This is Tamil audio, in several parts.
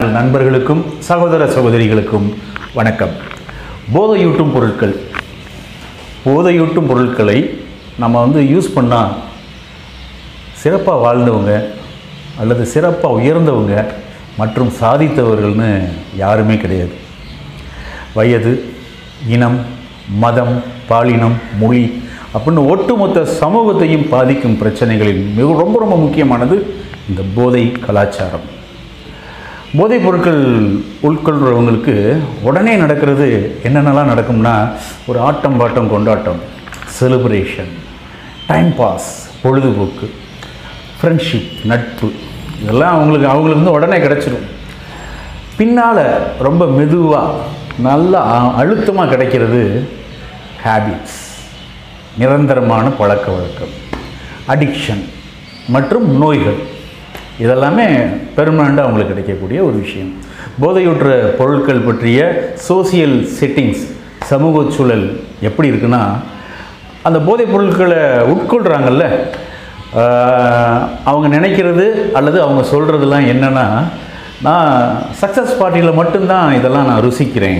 நண்பர்களுக்கும் சகோதர சகோதரிகளுக்கும் வணக்கம் போதையூட்டும் பொருட்கள் போதையூட்டும் பொருட்களை நம்ம வந்து யூஸ் பண்ணால் சிறப்பாக வாழ்ந்தவங்க அல்லது சிறப்பாக உயர்ந்தவங்க மற்றும் சாதித்தவர்கள்னு யாருமே கிடையாது வயது இனம் மதம் பாலினம் மொழி அப்படின்னு ஒட்டுமொத்த சமூகத்தையும் பாதிக்கும் பிரச்சனைகளில் மிக ரொம்ப ரொம்ப முக்கியமானது இந்த போதை கலாச்சாரம் போதைப் பொருட்கள் உட்கொள்கிறவங்களுக்கு உடனே நடக்கிறது என்னென்னலாம் நடக்கும்னா ஒரு ஆட்டம் பாட்டம் கொண்டாட்டம் செலிப்ரேஷன் டைம் பாஸ் பொழுதுபோக்கு ஃப்ரெண்ட்ஷிப் நட்பு இதெல்லாம் அவங்களுக்கு அவங்களுக்கு வந்து உடனே கிடச்சிடும் பின்னால் ரொம்ப மெதுவாக நல்லா அழுத்தமாக கிடைக்கிறது ஹேபிட்ஸ் நிரந்தரமான பழக்க வழக்கம் அடிக்ஷன் மற்றும் நோய்கள் இதெல்லாமே பெர்மனண்ட்டாக அவங்களுக்கு கிடைக்கக்கூடிய ஒரு விஷயம் போதையுற்ற பொருட்கள் பற்றிய சோசியல் செட்டிங்ஸ் சமூக சூழல் எப்படி இருக்குன்னா அந்த போதைப் பொருட்களை உட்கொள்கிறாங்கல்ல ஆஹ், அவங்க நினைக்கிறது அல்லது அவங்க சொல்கிறதுலாம் என்னென்னா நான் சக்ஸஸ் பார்ட்டியில் மட்டும்தான் இதெல்லாம் நான் ருசிக்கிறேன்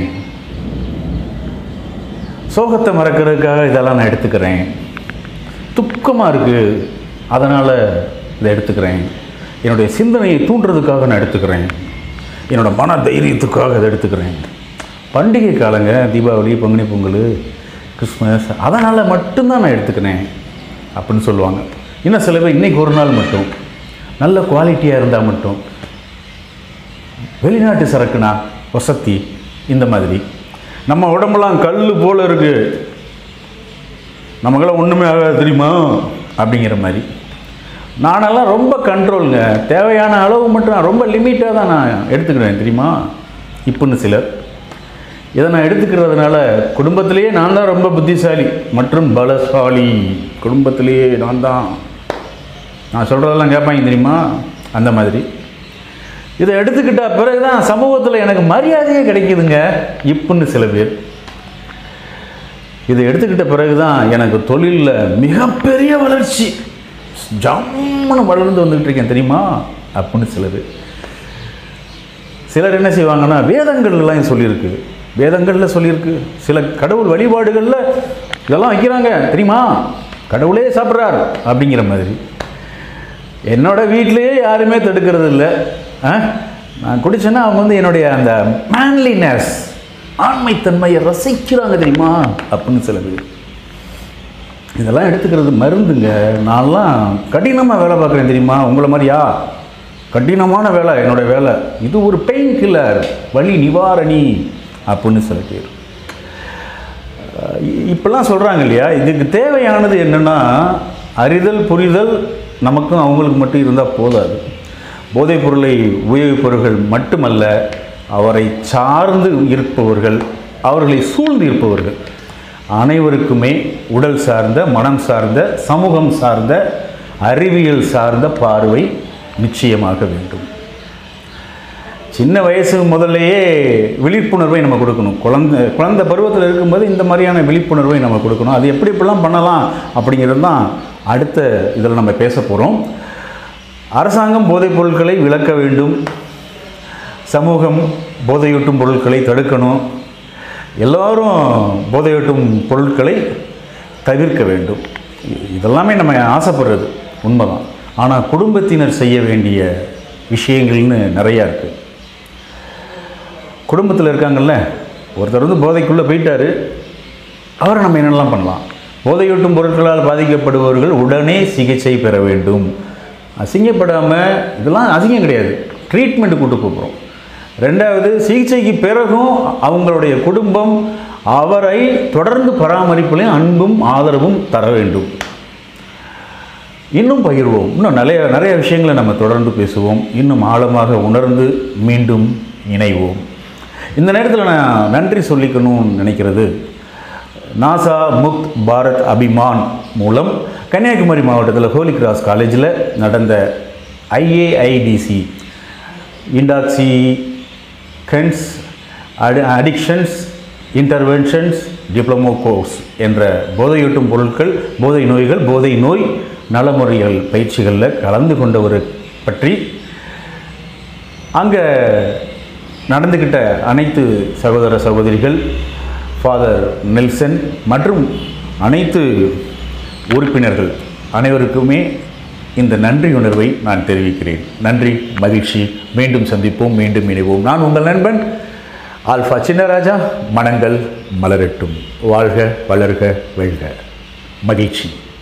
சோகத்தை மறக்கிறதுக்காக இதெல்லாம் நான் எடுத்துக்கிறேன் துக்கமாக இருக்குது அதனால் இதை எடுத்துக்கிறேன் என்னுடைய சிந்தனையை தூண்டுறதுக்காக நான் எடுத்துக்கிறேன் என்னோட மன தைரியத்துக்காக இதை எடுத்துக்கிறேன் பண்டிகை காலங்க தீபாவளி பங்குனி பொங்கல் கிறிஸ்மஸ் அதனால் மட்டும்தான் நான் எடுத்துக்கிறேன் அப்படின்னு சொல்லுவாங்க இன்னும் சில பேர் இன்றைக்கி ஒரு நாள் மட்டும் நல்ல குவாலிட்டியாக இருந்தால் மட்டும் வெளிநாட்டு சரக்குனா வசதி இந்த மாதிரி நம்ம உடம்பெல்லாம் கல் போல் இருக்குது நமக்கெல்லாம் ஒன்றுமே ஆகாது தெரியுமா அப்படிங்கிற மாதிரி நானெல்லாம் ரொம்ப கண்ட்ரோலுங்க தேவையான அளவு மட்டும் நான் ரொம்ப லிமிட்டாக தான் நான் எடுத்துக்கிறேன் தெரியுமா இப்போன்னு சிலர் இதை நான் எடுத்துக்கிறதுனால குடும்பத்திலேயே நான் தான் ரொம்ப புத்திசாலி மற்றும் பலசாலி குடும்பத்திலேயே நான் தான் நான் சொல்கிறதெல்லாம் கேட்பாங்க தெரியுமா அந்த மாதிரி இதை எடுத்துக்கிட்ட பிறகு தான் சமூகத்தில் எனக்கு மரியாதையே கிடைக்குதுங்க இப்போன்னு சில பேர் இதை எடுத்துக்கிட்ட பிறகு தான் எனக்கு தொழிலில் மிகப்பெரிய வளர்ச்சி ஜம்முன்னு வளர்ந்து வந்துக்கிட்டு இருக்கேன் தெரியுமா அப்படின்னு சிலர் சிலர் என்ன செய்வாங்கன்னா வேதங்கள்லாம் சொல்லியிருக்கு வேதங்களில் சொல்லியிருக்கு சில கடவுள் வழிபாடுகளில் இதெல்லாம் வைக்கிறாங்க தெரியுமா கடவுளே சாப்பிட்றார் அப்படிங்கிற மாதிரி என்னோட வீட்டிலேயே யாருமே தடுக்கிறது இல்லை ஆ? நான் குடிச்சேன்னா அவங்க வந்து என்னுடைய அந்த மேன்லினஸ் ஆண்மைத்தன்மையை ரசிக்கிறாங்க தெரியுமா அப்படின்னு சில பேர் இதெல்லாம் எடுத்துக்கிறது மருந்துங்க நான்லாம் கடினமாக வேலை பார்க்குறேன் தெரியுமா உங்களை மாதிரியா கடினமான வேலை என்னோடய வேலை இது ஒரு பெயின் கில்லர் வலி நிவாரணி அப்படின்னு சில பேர் அஹ் இ- இப்பெல்லாம் சொல்கிறாங்க இல்லையா இதுக்கு தேவையானது என்னென்னா அறிதல் புரிதல் நமக்கும் அவங்களுக்கு மட்டும் இருந்தால் போதாது போதைப் பொருளை உபயோகிப்பவர்கள் மட்டுமல்ல அவரை சார்ந்து இருப்பவர்கள் அவர்களை சூழ்ந்து இருப்பவர்கள் அனைவருக்குமே உடல் சார்ந்த மனம் சார்ந்த சமூகம் சார்ந்த அறிவியல் சார்ந்த பார்வை நிச்சயமாக வேண்டும் சின்ன வயசு முதல்லையே விழிப்புணர்வை நம்ம கொடுக்கணும் குழந்தை குழந்தை பருவத்தில் இருக்கும்போது இந்த மாதிரியான விழிப்புணர்வை நம்ம கொடுக்கணும் அது எப்படி எப்படிலாம் பண்ணலாம் அப்படிங்கிறது தான் அடுத்த இதில் நம்ம பேச போகிறோம் அரசாங்கம் போதைப் பொருட்களை விலக்க வேண்டும் சமூகம் போதையூட்டும் பொருட்களை தடுக்கணும் எல்லாரும் போதையூட்டும் பொருட்களை தவிர்க்க வேண்டும் இ- இதெல்லாமே நம்ம ஆசைப்படுறது உண்மைதான் ஆனால் குடும்பத்தினர் செய்ய வேண்டிய விஷயங்கள்னு நிறையா இருக்குது குடும்பத்தில் இருக்காங்கல்ல ஒருத்தர் வந்து போதைக்குள்ளே போயிட்டாரு அவரை நம்ம என்னெல்லாம் பண்ணலாம் போதையூட்டும் பொருட்களால் பாதிக்கப்படுபவர்கள் உடனே சிகிச்சை பெற வேண்டும் அசிங்கப்படாமல் இதெல்லாம் அசிங்கம் கிடையாது ட்ரீட்மெண்ட் கூட்டு போகிறோம் ரெண்டாவது சிகிச்சைக்கு பிறகும் அவங்களுடைய குடும்பம் அவரை தொடர்ந்து பராமரிப்பிலையும் அன்பும் ஆதரவும் தர வேண்டும் இன்னும் பகிர்வோம் இன்னும் நிறைய நிறைய விஷயங்களை நம்ம தொடர்ந்து பேசுவோம் இன்னும் ஆழமாக உணர்ந்து மீண்டும் இணைவோம் இந்த நேரத்தில் நான் நன்றி சொல்லிக்கணும்னு நினைக்கிறது நாசா முக்த் பாரத் அபிமான் மூலம் கன்னியாகுமரி மாவட்டத்தில் ஹோலி கிராஸ் காலேஜில் நடந்த ஐஏஐடிசி இண்டாக்சி கென்ஸ் அடி அடிக்ஷன்ஸ் இன்டர்வென்ஷன்ஸ் டிப்ளமோ கோர்ஸ் என்ற போதையூட்டும் பொருட்கள் போதை நோய்கள் போதை நோய் நலமுறைகள் பயிற்சிகளில் கலந்து கொண்டவர் பற்றி அங்கே நடந்துக்கிட்ட அனைத்து சகோதர சகோதரிகள் ஃபாதர் நெல்சன் மற்றும் அனைத்து உறுப்பினர்கள் அனைவருக்குமே இந்த நன்றி உணர்வை நான் தெரிவிக்கிறேன் நன்றி மகிழ்ச்சி மீண்டும் சந்திப்போம் மீண்டும் இணைவோம் நான் உங்கள் நண்பன் ஆல்ஃபா சின்னராஜா மனங்கள் மலரட்டும் வாழ்க வளர்க வெல்க மகிழ்ச்சி